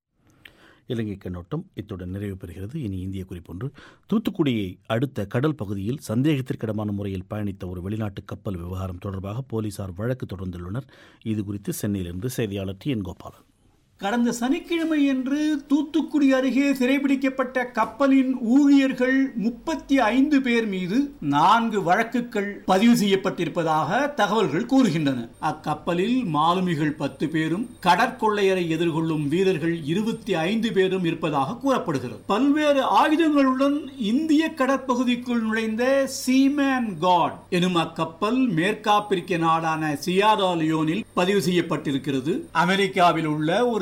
இலங்கை கண்ணோட்டம் இத்துடன் நிறைவு பெறுகிறது இனி இந்திய குறிப்பொன்று தூத்துக்குடியை அடுத்த கடல் பகுதியில் சந்தேகத்திற்கிடமான முறையில் பயணித்த ஒரு வெளிநாட்டு கப்பல் விவகாரம் தொடர்பாக போலீசார் வழக்கு தொடர்ந்துள்ளனர் இது குறித்து சென்னையிலிருந்து செய்தியாளர் டி என் கோபாலன் கடந்த சனிக்கிழமையன்று தூத்துக்குடி அருகே சிறைபிடிக்கப்பட்ட கப்பலின் ஊழியர்கள் முப்பத்தி ஐந்து பேர் மீது நான்கு வழக்குகள் பதிவு செய்யப்பட்டிருப்பதாக தகவல்கள் கூறுகின்றன அக்கப்பலில் மாலுமிகள் பத்து பேரும் கடற்கொள்ளையரை எதிர்கொள்ளும் வீரர்கள் இருபத்தி ஐந்து பேரும் இருப்பதாக கூறப்படுகிறது பல்வேறு ஆயுதங்களுடன் இந்திய கடற்பகுதிக்குள் நுழைந்த சீமேன் காட் எனும் அக்கப்பல் மேற்காப்பிரிக்க நாடான சியாரா லியோனில் பதிவு செய்யப்பட்டிருக்கிறது அமெரிக்காவில் உள்ள ஒரு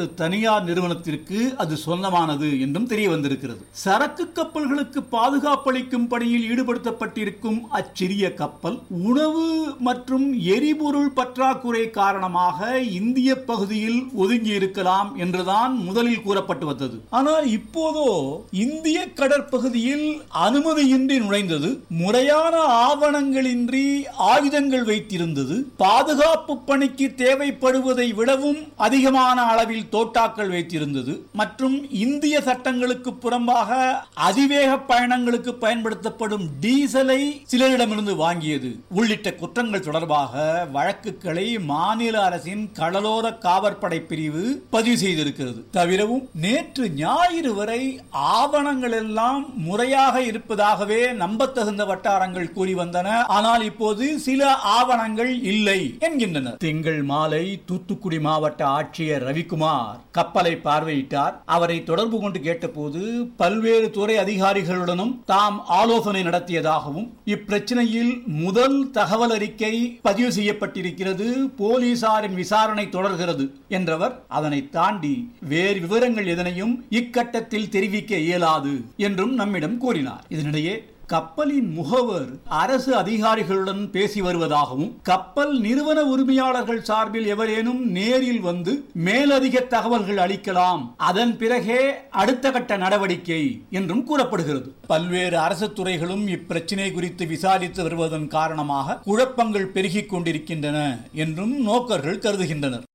அல்லது தனியார் நிறுவனத்திற்கு அது சொந்தமானது என்றும் தெரிய வந்திருக்கிறது சரக்கு கப்பல்களுக்கு பாதுகாப்பளிக்கும் பணியில் ஈடுபடுத்தப்பட்டிருக்கும் அச்சிறிய கப்பல் உணவு மற்றும் எரிபொருள் பற்றாக்குறை காரணமாக இந்திய பகுதியில் ஒதுங்கி இருக்கலாம் என்றுதான் முதலில் கூறப்பட்டு வந்தது ஆனால் இப்போதோ இந்திய கடற்பகுதியில் அனுமதியின்றி நுழைந்தது முறையான ஆவணங்களின்றி ஆயுதங்கள் வைத்திருந்தது பாதுகாப்பு பணிக்கு தேவைப்படுவதை விடவும் அதிகமான அளவில் தோட்டாக்கள் வைத்திருந்தது மற்றும் இந்திய சட்டங்களுக்கு புறம்பாக அதிவேக பயணங்களுக்கு பயன்படுத்தப்படும் டீசலை சிலரிடமிருந்து வாங்கியது உள்ளிட்ட குற்றங்கள் தொடர்பாக வழக்குகளை மாநில அரசின் கடலோர காவற்படை பிரிவு பதிவு செய்திருக்கிறது தவிரவும் நேற்று ஞாயிறு வரை ஆவணங்கள் எல்லாம் முறையாக இருப்பதாகவே நம்பத்தகுந்த வட்டாரங்கள் கூறி வந்தன ஆனால் இப்போது சில ஆவணங்கள் இல்லை என்கின்றனர் திங்கள் மாலை தூத்துக்குடி மாவட்ட ஆட்சியர் ரவிக்குமார் கப்பலை பார்வையிட்டார் அவரை தொடர்பு கொண்டு கேட்டபோது பல்வேறு துறை அதிகாரிகளுடனும் தாம் ஆலோசனை நடத்தியதாகவும் இப்பிரச்சனையில் முதல் தகவல் அறிக்கை பதிவு செய்யப்பட்டிருக்கிறது போலீசாரின் விசாரணை தொடர்கிறது என்றவர் அதனை தாண்டி வேறு விவரங்கள் எதனையும் இக்கட்டத்தில் தெரிவிக்க இயலாது என்றும் நம்மிடம் கூறினார் இதனிடையே கப்பலின் முகவர் அரசு அதிகாரிகளுடன் பேசி வருவதாகவும் கப்பல் நிறுவன உரிமையாளர்கள் சார்பில் எவரேனும் நேரில் வந்து மேலதிக தகவல்கள் அளிக்கலாம் அதன் பிறகே அடுத்த கட்ட நடவடிக்கை என்றும் கூறப்படுகிறது பல்வேறு அரசு துறைகளும் இப்பிரச்சினை குறித்து விசாரித்து வருவதன் காரணமாக குழப்பங்கள் பெருகிக் கொண்டிருக்கின்றன என்றும் நோக்கர்கள் கருதுகின்றனர்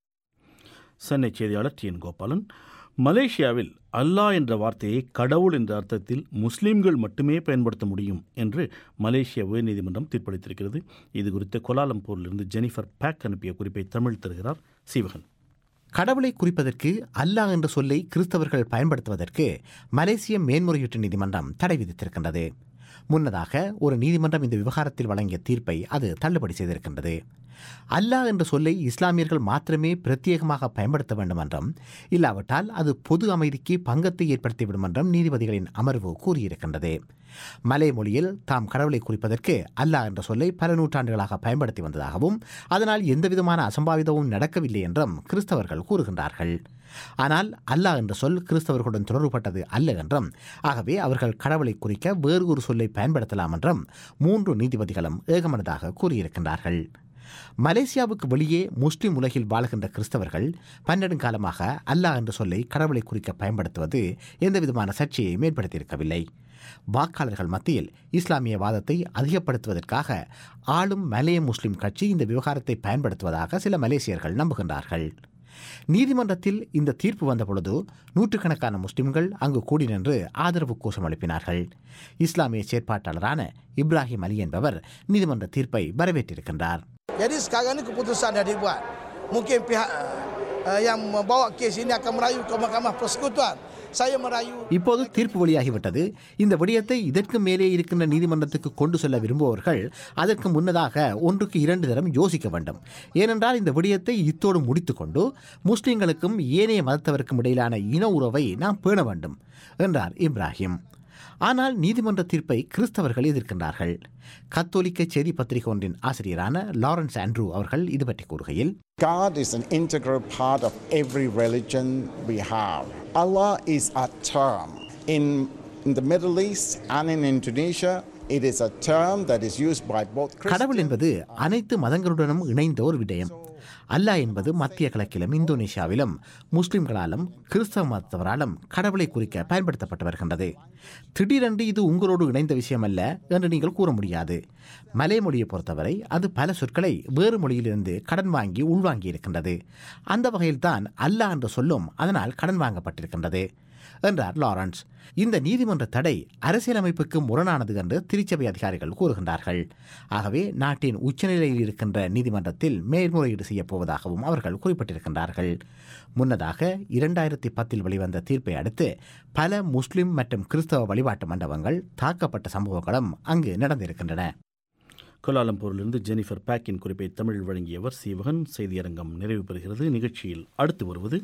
சென்னை செய்தியாளர் டி என் கோபாலன் மலேசியாவில் அல்லாஹ் என்ற வார்த்தையை கடவுள் என்ற அர்த்தத்தில் முஸ்லிம்கள் மட்டுமே பயன்படுத்த முடியும் என்று மலேசிய உயர்நீதிமன்றம் தீர்ப்பளித்திருக்கிறது இது குறித்து கோலாலம்பூரிலிருந்து ஜெனிஃபர் பேக் அனுப்பிய குறிப்பை தமிழ் தருகிறார் சீவகன் கடவுளை குறிப்பதற்கு அல்லாஹ் என்ற சொல்லை கிறிஸ்தவர்கள் பயன்படுத்துவதற்கு மலேசிய மேன்முறையீட்டு நீதிமன்றம் தடை விதித்திருக்கின்றது முன்னதாக ஒரு நீதிமன்றம் இந்த விவகாரத்தில் வழங்கிய தீர்ப்பை அது தள்ளுபடி செய்திருக்கின்றது அல்லாஹ் என்ற சொல்லை இஸ்லாமியர்கள் மாத்திரமே பிரத்யேகமாக பயன்படுத்த வேண்டும் என்றும் இல்லாவிட்டால் அது பொது அமைதிக்கு பங்கத்தை ஏற்படுத்திவிடும் என்றும் நீதிபதிகளின் அமர்வு கூறியிருக்கின்றது மலை மொழியில் தாம் கடவுளை குறிப்பதற்கு அல்லாஹ் என்ற சொல்லை பல நூற்றாண்டுகளாக பயன்படுத்தி வந்ததாகவும் அதனால் எந்தவிதமான அசம்பாவிதமும் நடக்கவில்லை என்றும் கிறிஸ்தவர்கள் கூறுகின்றார்கள் ஆனால் அல்லாஹ் என்ற சொல் கிறிஸ்தவர்களுடன் தொடர்புபட்டது அல்ல என்றும் ஆகவே அவர்கள் கடவுளை குறிக்க வேறு ஒரு சொல்லை பயன்படுத்தலாம் என்றும் மூன்று நீதிபதிகளும் ஏகமனதாக கூறியிருக்கின்றார்கள் மலேசியாவுக்கு வெளியே முஸ்லிம் உலகில் வாழ்கின்ற கிறிஸ்தவர்கள் பன்னெடுங்காலமாக அல்லாஹ் என்ற சொல்லை கடவுளை குறிக்க பயன்படுத்துவது எந்தவிதமான சர்ச்சையை ஏற்படுத்தியிருக்கவில்லை வாக்காளர்கள் மத்தியில் இஸ்லாமிய வாதத்தை அதிகப்படுத்துவதற்காக ஆளும் மலைய முஸ்லிம் கட்சி இந்த விவகாரத்தை பயன்படுத்துவதாக சில மலேசியர்கள் நம்புகின்றார்கள் நீதிமன்றத்தில் இந்த தீர்ப்பு வந்தபொழுது நூற்றுக்கணக்கான முஸ்லிம்கள் அங்கு கூடி நின்று ஆதரவு கோஷம் எழுப்பினார்கள் இஸ்லாமிய செயற்பாட்டாளரான இப்ராஹிம் அலி என்பவர் நீதிமன்ற தீர்ப்பை வரவேற்றிருக்கின்றார் Jadi sekarang ni keputusan dah dibuat. Mungkin pihak uh, yang membawa kes ini akan merayu ke Mahkamah Persekutuan. Saya merayu இப்போது தீர்ப்பு வெளியாகிவிட்டது இந்த விடயத்தை இதற்கு மேலே இருக்கின்ற நீதிமன்றத்துக்கு கொண்டு செல்ல விரும்புபவர்கள் அதற்கு முன்னதாக ஒன்றுக்கு இரண்டு தரம் யோசிக்க வேண்டும் ஏனென்றால் இந்த விடயத்தை இத்தோடு முடித்துக்கொண்டு முஸ்லிம்களுக்கும் ஏனைய மதத்தவருக்கும் இடையிலான இன உறவை நாம் பேண வேண்டும் என்றார் இப்ராஹிம் ஆனால் நீதிமன்ற தீர்ப்பை கிறிஸ்தவர்கள் எதிர்க்கின்றார்கள் கத்தோலிக்க செய்தி பத்திரிகை ஒன்றின் ஆசிரியரான லாரன்ஸ் ஆண்ட்ரூ அவர்கள் இது பற்றி கூறுகையில் God is an integral part of every religion we have. Allah is a term. In, in the Middle East and in Indonesia, it is a term that is used by both கடவுள் என்பது அனைத்து மதங்களுடனும் இணைந்த ஒரு விடயம் அல்லாஹ் என்பது மத்திய கிழக்கிலும் இந்தோனேஷியாவிலும் முஸ்லிம்களாலும் கிறிஸ்தவ மதத்தவராலும் கடவுளை குறிக்க பயன்படுத்தப்பட்டு வருகின்றது திடீரென்று இது உங்களோடு இணைந்த விஷயம் அல்ல என்று நீங்கள் கூற முடியாது மலை மொழியை பொறுத்தவரை அது பல சொற்களை வேறு மொழியிலிருந்து கடன் வாங்கி உள்வாங்கி இருக்கின்றது அந்த வகையில்தான் அல்லாஹ் என்ற சொல்லும் அதனால் கடன் வாங்கப்பட்டிருக்கின்றது என்றார் லாரன்ஸ் இந்த நீதிமன்ற தடை அரசியலமைப்புக்கு முரணானது என்று திருச்சபை அதிகாரிகள் கூறுகின்றார்கள் ஆகவே நாட்டின் உச்சநிலையில் இருக்கின்ற நீதிமன்றத்தில் மேல்முறையீடு செய்யப் போவதாகவும் அவர்கள் குறிப்பிட்டிருக்கின்றார்கள் முன்னதாக இரண்டாயிரத்தி பத்தில் வெளிவந்த தீர்ப்பை அடுத்து பல முஸ்லிம் மற்றும் கிறிஸ்தவ வழிபாட்டு மண்டபங்கள் தாக்கப்பட்ட சம்பவங்களும் அங்கு நடந்திருக்கின்றன கோலாலம்பூரிலிருந்து ஜெனிஃபர் பேக்கின் குறிப்பை தமிழ் வழங்கியவர் சீவகன் செய்தியரங்கம் நிறைவு பெறுகிறது நிகழ்ச்சியில் அடுத்து வருவது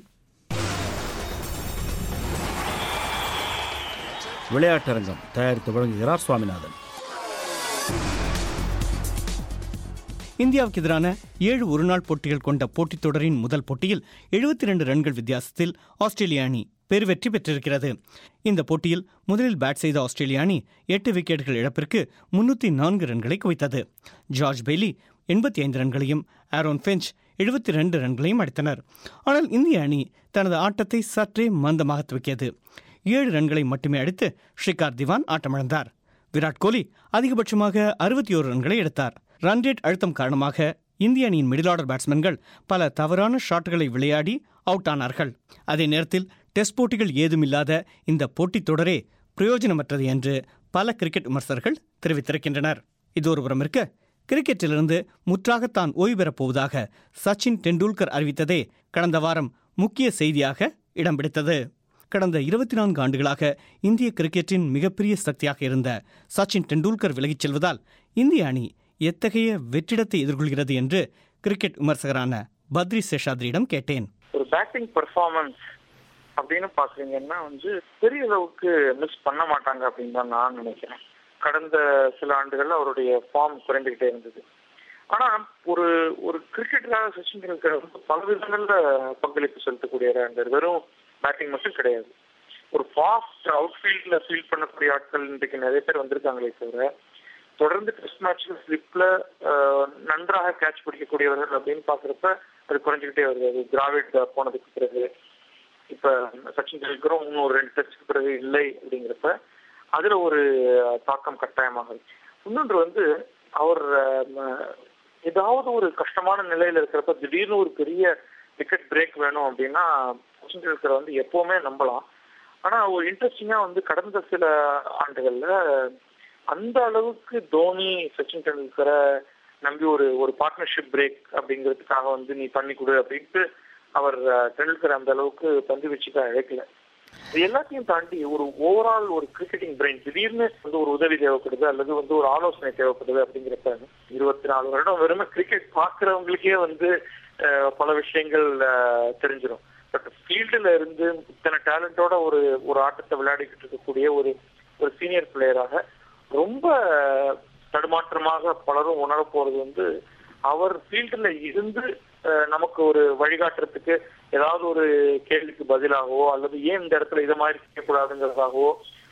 விளையாட்டரங்கம் தயாரித்து வழங்குகிறார் சுவாமிநாதன் இந்தியாவுக்கு எதிரான ஏழு ஒருநாள் போட்டிகள் கொண்ட போட்டித் தொடரின் முதல் போட்டியில் எழுபத்தி ரெண்டு ரன்கள் வித்தியாசத்தில் ஆஸ்திரேலிய அணி பெருவெற்றி பெற்றிருக்கிறது இந்த போட்டியில் முதலில் பேட் செய்த ஆஸ்திரேலிய அணி எட்டு விக்கெட்டுகள் இழப்பிற்கு முன்னூற்றி நான்கு ரன்களை குவித்தது ஜார்ஜ் பெய்லி எண்பத்தி ஐந்து ரன்களையும் ஆரோன் ஃபெஞ்ச் எழுபத்தி ரெண்டு ரன்களையும் அடித்தனர் ஆனால் இந்திய அணி தனது ஆட்டத்தை சற்றே மந்தமாக துவக்கியது ஏழு ரன்களை மட்டுமே அடித்து ஷிகார் திவான் ஆட்டமிழந்தார் விராட் கோலி அதிகபட்சமாக அறுபத்தி ஓரு ரன்களை எடுத்தார் ரன் ரேட் அழுத்தம் காரணமாக இந்திய அணியின் மிடில் ஆர்டர் பேட்ஸ்மேன்கள் பல தவறான ஷாட்டுகளை விளையாடி அவுட் ஆனார்கள் அதே நேரத்தில் டெஸ்ட் போட்டிகள் ஏதுமில்லாத இந்த போட்டித் தொடரே பிரயோஜனமற்றது என்று பல கிரிக்கெட் விமர்சகர்கள் தெரிவித்திருக்கின்றனர் இது ஒருபுறம் இருக்க கிரிக்கெட்டிலிருந்து முற்றாக தான் ஓய்வு பெறப் போவதாக சச்சின் டெண்டுல்கர் அறிவித்ததே கடந்த வாரம் முக்கிய செய்தியாக இடம் பிடித்தது கடந்த இருபத்தி நான்கு ஆண்டுகளாக இந்திய கிரிக்கெட்டின் மிகப்பெரிய சக்தியாக இருந்த சச்சின் டெண்டுல்கர் விலகிச் செல்வதால் இந்திய அணி எத்தகைய வெற்றிடத்தை எதிர்கொள்கிறது என்று கிரிக்கெட் விமர்சகரான பத்ரி சேஷாத்ரியிடம் கேட்டேன் ஒரு பேட்டிங் பெர்ஃபார்மன்ஸ் அப்படின்னு பாக்குறீங்கன்னா வந்து பெரிய அளவுக்கு மிஸ் பண்ண மாட்டாங்க அப்படின்னு தான் நான் நினைக்கிறேன் கடந்த சில ஆண்டுகள்ல அவருடைய ஃபார்ம் குறைந்துகிட்டே இருந்தது ஆனா ஒரு ஒரு கிரிக்கெட்டராக சச்சின் டெண்டுல்கர் வந்து பல விதங்கள்ல பங்களிப்பு செலுத்தக்கூடியவராக இருந்தார் வெறும் பேட்டிங் மட்டும் கிடையாது ஒரு ஃபாஸ்ட் அவுட்ஃபீல்ட்ல ஃபீல் பண்ணக்கூடிய ஆட்கள் இன்றைக்கு நிறைய பேர் வந்திருக்காங்களே தவிர தொடர்ந்து டெஸ்ட் மேட்ச்ல ஸ்லிப்ல நன்றாக கேட்ச் பிடிக்கக்கூடியவர்கள் அப்படின்னு பாக்குறப்ப அது குறைஞ்சுக்கிட்டே வருது அது திராவிட் போனதுக்கு பிறகு இப்ப சச்சின் டெண்டுல்கரும் இன்னும் ஒரு ரெண்டு டெஸ்டுக்கு பிறகு இல்லை அப்படிங்கிறப்ப அதுல ஒரு தாக்கம் கட்டாயமாகுது இன்னொன்று வந்து அவர் ஏதாவது ஒரு கஷ்டமான நிலையில இருக்கிறப்ப திடீர்னு ஒரு பெரிய விக்கெட் பிரேக் வேணும் அப்படின்னா சச்சின் டெண்டுல்கர் வந்து எப்பவுமே நம்பலாம் ஆனா ஒரு இன்ட்ரெஸ்டிங்கா வந்து கடந்த சில ஆண்டுகள்ல அந்த அளவுக்கு தோனி சச்சின் டெண்டுல்கரை நம்பி ஒரு ஒரு பார்ட்னர்ஷிப் பிரேக் அப்படிங்கிறதுக்காக வந்து நீ பண்ணி கொடு அப்படின்ட்டு அவர் டெண்டுல்கர் அந்த அளவுக்கு பந்து வச்சுக்க அழைக்கல இது எல்லாத்தையும் தாண்டி ஒரு ஓவரால் ஒரு கிரிக்கெட்டிங் பிரெயின் திடீர்னு வந்து ஒரு உதவி தேவைப்படுது அல்லது வந்து ஒரு ஆலோசனை தேவைப்படுது அப்படிங்கிறப்ப இருபத்தி நாலு வருடம் வெறுமே கிரிக்கெட் பாக்குறவங்களுக்கே வந்து பல விஷயங்கள் தெரிஞ்சிடும் பட் ஃபீல்டுல இருந்து இத்தனை டேலண்டோட ஒரு ஒரு ஆட்டத்தை விளையாடிக்கிட்டு இருக்கக்கூடிய ஒரு ஒரு சீனியர் பிளேயராக ரொம்ப தடுமாற்றமாக பலரும் உணர போறது வந்து அவர் ஃபீல்டுல இருந்து நமக்கு ஒரு வழிகாட்டுறதுக்கு ஏதாவது ஒரு கேள்விக்கு பதிலாகவோ அல்லது ஏன் இந்த இடத்துல இதை மாதிரி செய்யக்கூடாதுங்கிறதாகவோ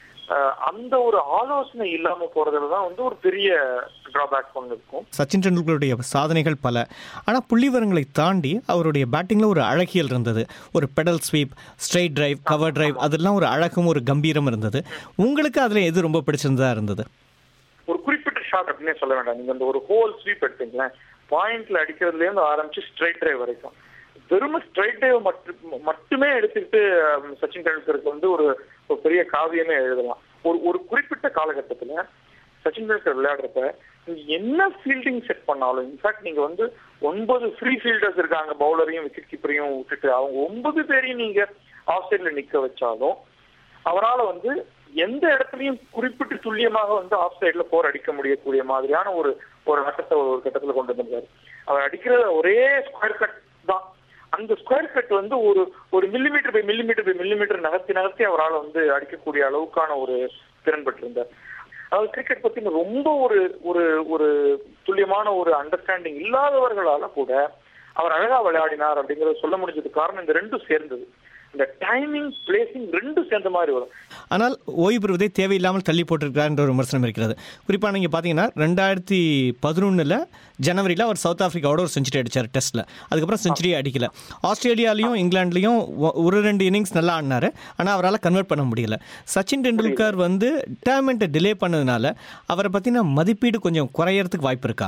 அந்த ஒரு ஆலோசனை இல்லாம போறதுல தான் வந்து ஒரு பெரிய டிராபேக் ஒன்று இருக்கும் சச்சின் டெண்டுல்கருடைய சாதனைகள் பல ஆனால் புள்ளிவரங்களை தாண்டி அவருடைய பேட்டிங்கில் ஒரு அழகியல் இருந்தது ஒரு pedal sweep straight drive cover drive அதெல்லாம் ஒரு அழகும் ஒரு கம்பீரம் இருந்தது உங்களுக்கு அதில் எது ரொம்ப பிடிச்சிருந்ததா இருந்தது ஒரு குறிப்பிட்ட ஷாட் அப்படின்னே சொல்ல வேண்டாம் நீங்க அந்த ஒரு ஹோல் ஸ்வீப் எடுத்தீங்களேன் பாயிண்ட்ல அடிக்கிறதுல இருந்து ஆரம்பிச்சு ஸ்ட்ரைட் டிரைவ் வரைக்கும் வெறும் ஸ்ட்ரைட் டிரைவ் மட்டுமே எடுத்துக்கிட்டு சச்சின் டெண்டுல்கருக்கு வந்து ஒரு ஒரு பெரிய காவியமே எழுதலாம் ஒரு ஒரு குறிப்பிட்ட காலகட்டத்துல சச்சின் டெண்டுல்கர் விளையாடுறப்ப நீங்க என்ன ஃபீல்டிங் செட் பண்ணாலும் இன்ஃபேக்ட் நீங்க வந்து ஒன்பது ஃப்ரீ ஃபீல்டர்ஸ் இருக்காங்க பவுலரையும் விக்கெட் கீப்பரையும் விட்டுட்டு அவங்க ஒன்பது பேரையும் நீங்க ஆஃப் சைட்ல நிக்க வச்சாலும் அவரால் வந்து எந்த இடத்துலயும் குறிப்பிட்டு துல்லியமாக வந்து ஆஃப் சைட்ல போர் அடிக்க முடியக்கூடிய மாதிரியான ஒரு ஒரு ஆட்டத்தை ஒரு கட்டத்துல கொண்டு வந்தார் அவர் அடிக்கிற ஒரே ஸ்கொயர் கட் தான் அந்த ஸ்கொயர் கட் வந்து ஒரு ஒரு millimetre by millimetre by millimetre நகர்த்தி நகர்த்தி அவரால் வந்து அடிக்கக்கூடிய அளவுக்கான ஒரு திறன் பெற்றிருந்தார் அதாவது கிரிக்கெட் பத்தி ரொம்ப ஒரு ஒரு ஒரு துல்லியமான ஒரு அண்டர்ஸ்டாண்டிங் இல்லாதவர்களால கூட அவர் அழகா விளையாடினார் அப்படிங்கறத சொல்ல முடிஞ்சது காரணம் இந்த ரெண்டும் சேர்ந்தது இந்த டைமிங் பிளேசிங் ரெண்டும் சேர்ந்த மாதிரி வரும் ஆனால் ஓய்வு பெறுவதை தேவையில்லாமல் தள்ளி போட்டிருக்கிறார் என்ற ஒரு விமர்சனம் இருக்கிறது குறிப்பாக நீங்கள் பார்த்தீங்கன்னா ரெண்டாயிரத்தி பதினொன்றில் ஜனவரியில் அவர் சவுத் ஆஃப்ரிக்காவோட ஒரு செஞ்சுரி அடித்தார் டெஸ்ட்டில் அதுக்கப்புறம் செஞ்சுரியே அடிக்கல ஆஸ்திரேலியாலையும் இங்கிலாந்துலையும் ஒரு ரெண்டு இன்னிங்ஸ் நல்லா ஆடினார் ஆனால் அவரால் கன்வெர்ட் பண்ண முடியல சச்சின் டெண்டுல்கர் வந்து ரிட்டையர்மெண்ட்டை டிலே பண்ணதுனால அவரை பற்றின மதிப்பீடு கொஞ்சம் குறையறதுக்கு வாய்ப்பு இருக்கா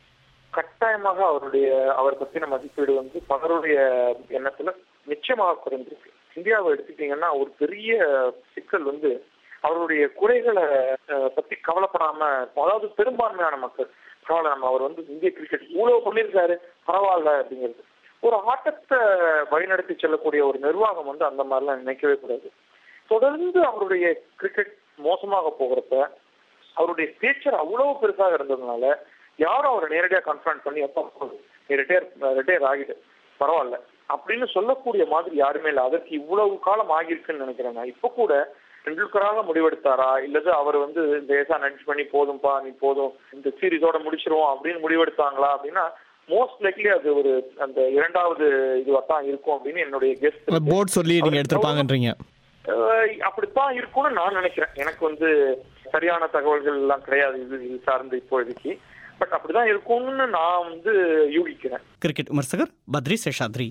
கட்டாயமாக அவருடைய அவர் பத்தின மதிப்பீடு வந்து பலருடைய எண்ணத்துல நிச்சயமாக குறைந்திருக்கு இந்தியாவை எடுத்துட்டீங்கன்னா ஒரு பெரிய சிக்கல் வந்து அவருடைய குறைகளை பத்தி கவலைப்படாம அதாவது பெரும்பான்மையான மக்கள் பரவாயில்ல நம்ம அவர் வந்து இந்திய கிரிக்கெட் இவ்வளவு பண்ணியிருக்காரு பரவாயில்ல அப்படிங்கிறது ஒரு ஆட்டத்தை வழிநடத்தி செல்லக்கூடிய ஒரு நிர்வாகம் வந்து அந்த மாதிரிலாம் நினைக்கவே கூடாது தொடர்ந்து அவருடைய கிரிக்கெட் மோசமாக போகிறப்ப அவருடைய ஸ்டேச்சர் அவ்வளவு பெருசாக இருந்ததுனால யாரும் அவரை நேரடியா கன்ஃபரண்ட் பண்ணி எப்ப நீ ரிட்டையர் ரிட்டையர் ஆகிடு பரவாயில்ல அப்படின்னு சொல்லக்கூடிய மாதிரி யாருமே இல்லை அதற்கு இவ்வளவு காலம் ஆகியிருக்குன்னு நினைக்கிறேன் நான் இப்ப கூட டெண்டுல்கராக முடிவெடுத்தாரா இல்லது அவர் வந்து லேசா நடிச்சு பண்ணி போதும்பா நீ போதும் இந்த சீரிஸோட முடிச்சிருவோம் அப்படின்னு முடிவெடுத்தாங்களா அப்படின்னா மோஸ்ட் லைக்லி அது ஒரு அந்த இரண்டாவது இதுவா தான் இருக்கும் அப்படின்னு என்னுடைய கெஸ்ட் போர்ட் சொல்லி நீங்க எடுத்திருப்பாங்கன்றீங்க அப்படித்தான் இருக்கும்னு நான் நினைக்கிறேன் எனக்கு வந்து சரியான தகவல்கள் எல்லாம் கிடையாது இது இது சார்ந்து இப்போதைக்கு பட் அப்படிதான் இருக்கும்னு நான் வந்து யூகிக்கிறேன் கிரிக்கெட் விமர்சகர் பத்ரி சேஷாத்ரி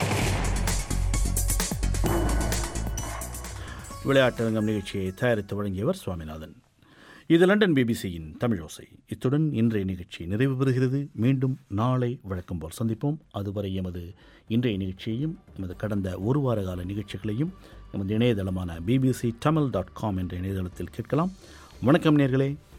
விளையாட்டரங்கம் நிகழ்ச்சியை தயாரித்து வழங்கியவர் சுவாமிநாதன் இது லண்டன் பிபிசியின் தமிழோசை இத்துடன் இன்றைய நிகழ்ச்சி நிறைவு பெறுகிறது மீண்டும் நாளை வழக்கம் போல் சந்திப்போம் அதுவரை எமது இன்றைய நிகழ்ச்சியையும் எமது கடந்த ஒரு வார கால நிகழ்ச்சிகளையும் எமது இணையதளமான பிபிசி தமிழ் டாட் காம் என்ற இணையதளத்தில் கேட்கலாம் வணக்கம் நேர்களே